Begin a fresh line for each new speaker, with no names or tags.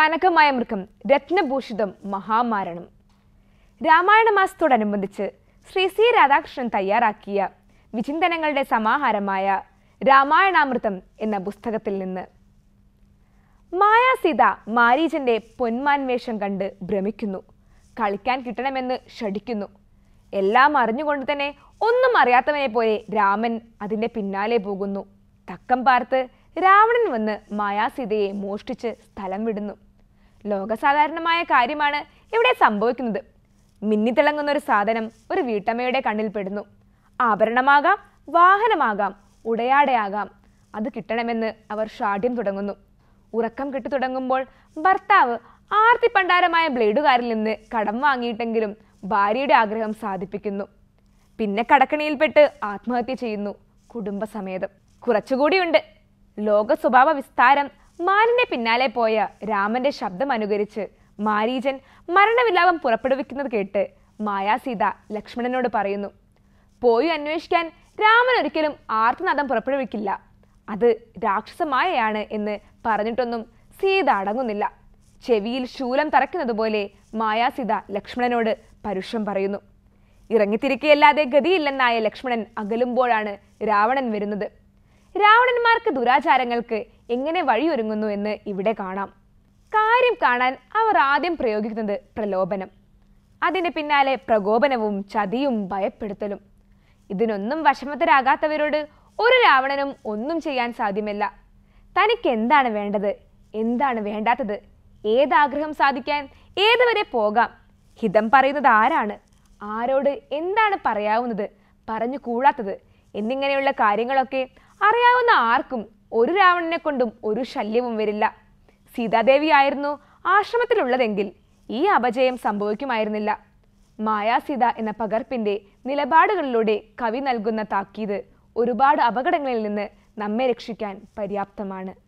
കനകമായ മൃഗം രത്നഭൂഷിതം മഹാമാരണം രാമായണ മാസത്തോടനുബന്ധിച്ച് ശ്രീ സി രാധാകൃഷ്ണൻ തയ്യാറാക്കിയ വിചിന്തനങ്ങളുടെ സമാഹാരമായ രാമായണാമൃതം എന്ന പുസ്തകത്തിൽ നിന്ന് മായാസീത മാരീചന്റെ പൊന്മാൻ വേഷം കണ്ട് ഭ്രമിക്കുന്നു കളിക്കാൻ കിട്ടണമെന്ന് ഷടിക്കുന്നു എല്ലാം അറിഞ്ഞുകൊണ്ട് തന്നെ ഒന്നും അറിയാത്തവനെ പോലെ രാമൻ അതിന്റെ പിന്നാലെ പോകുന്നു തക്കം പാർത്ത് രാവണൻ വന്ന് മായാസീതയെ മോഷ്ടിച്ച് സ്ഥലം വിടുന്നു ലോകസാധാരണമായ കാര്യമാണ് ഇവിടെ സംഭവിക്കുന്നത് മിന്നിത്തിളങ്ങുന്ന ഒരു സാധനം ഒരു വീട്ടമ്മയുടെ കണ്ണിൽ പെടുന്നു ആഭരണമാകാം വാഹനമാകാം ഉടയാടയാകാം അത് കിട്ടണമെന്ന് അവർ ഷാഠ്യം തുടങ്ങുന്നു ഉറക്കം കിട്ടു തുടങ്ങുമ്പോൾ ഭർത്താവ് ആർത്തിപ്പണ്ടാരമായ ബ്ലേഡുകാരിൽ നിന്ന് കടം വാങ്ങിയിട്ടെങ്കിലും ഭാര്യയുടെ ആഗ്രഹം സാധിപ്പിക്കുന്നു പിന്നെ കടക്കണിയിൽപ്പെട്ട് ആത്മഹത്യ ചെയ്യുന്നു കുടുംബസമേതം കുറച്ചുകൂടിയുണ്ട് ലോക സ്വഭാവ വിസ്താരം മാനിന്റെ പിന്നാലെ പോയ രാമന്റെ ശബ്ദം അനുകരിച്ച് മാരീചൻ മരണവിലാപം പുറപ്പെടുവിക്കുന്നത് കേട്ട് മായാസീത ലക്ഷ്മണനോട് പറയുന്നു പോയി അന്വേഷിക്കാൻ രാമൻ ഒരിക്കലും ആർത്തനാദം പുറപ്പെടുവിക്കില്ല അത് രാക്ഷസമായയാണ് എന്ന് പറഞ്ഞിട്ടൊന്നും സീത അടങ്ങുന്നില്ല ചെവിയിൽ ശൂലം തറയ്ക്കുന്നത് പോലെ മായാസീത ലക്ഷ്മണനോട് പരുഷം പറയുന്നു ഇറങ്ങിത്തിരിക്കുകയല്ലാതെ ഗതിയില്ലെന്നായ ലക്ഷ്മണൻ അകലുമ്പോഴാണ് രാവണൻ വരുന്നത് രാവണന്മാർക്ക് ദുരാചാരങ്ങൾക്ക് എങ്ങനെ വഴിയൊരുങ്ങുന്നു എന്ന് ഇവിടെ കാണാം കാര്യം കാണാൻ അവർ ആദ്യം പ്രയോഗിക്കുന്നത് പ്രലോഭനം അതിന്റെ പിന്നാലെ പ്രകോപനവും ചതിയും ഭയപ്പെടുത്തലും ഇതിനൊന്നും വശമത്തരാകാത്തവരോട് ഒരു രാവണനും ഒന്നും ചെയ്യാൻ സാധ്യമല്ല തനിക്ക് എന്താണ് വേണ്ടത് എന്താണ് വേണ്ടാത്തത് ഏതാഗ്രഹം സാധിക്കാൻ ഏതുവരെ പോകാം ഹിതം പറയുന്നത് ആരാണ് ആരോട് എന്താണ് പറയാവുന്നത് പറഞ്ഞു കൂടാത്തത് എന്നിങ്ങനെയുള്ള കാര്യങ്ങളൊക്കെ അറിയാവുന്ന ആർക്കും ഒരു രാവണനെ കൊണ്ടും ഒരു ശല്യവും വരില്ല സീതാദേവി ആയിരുന്നു ആശ്രമത്തിലുള്ളതെങ്കിൽ ഈ അപജയം സംഭവിക്കുമായിരുന്നില്ല മായാസീത എന്ന പകർപ്പിന്റെ നിലപാടുകളിലൂടെ കവി നൽകുന്ന താക്കീത് ഒരുപാട് അപകടങ്ങളിൽ നിന്ന് നമ്മെ രക്ഷിക്കാൻ പര്യാപ്തമാണ്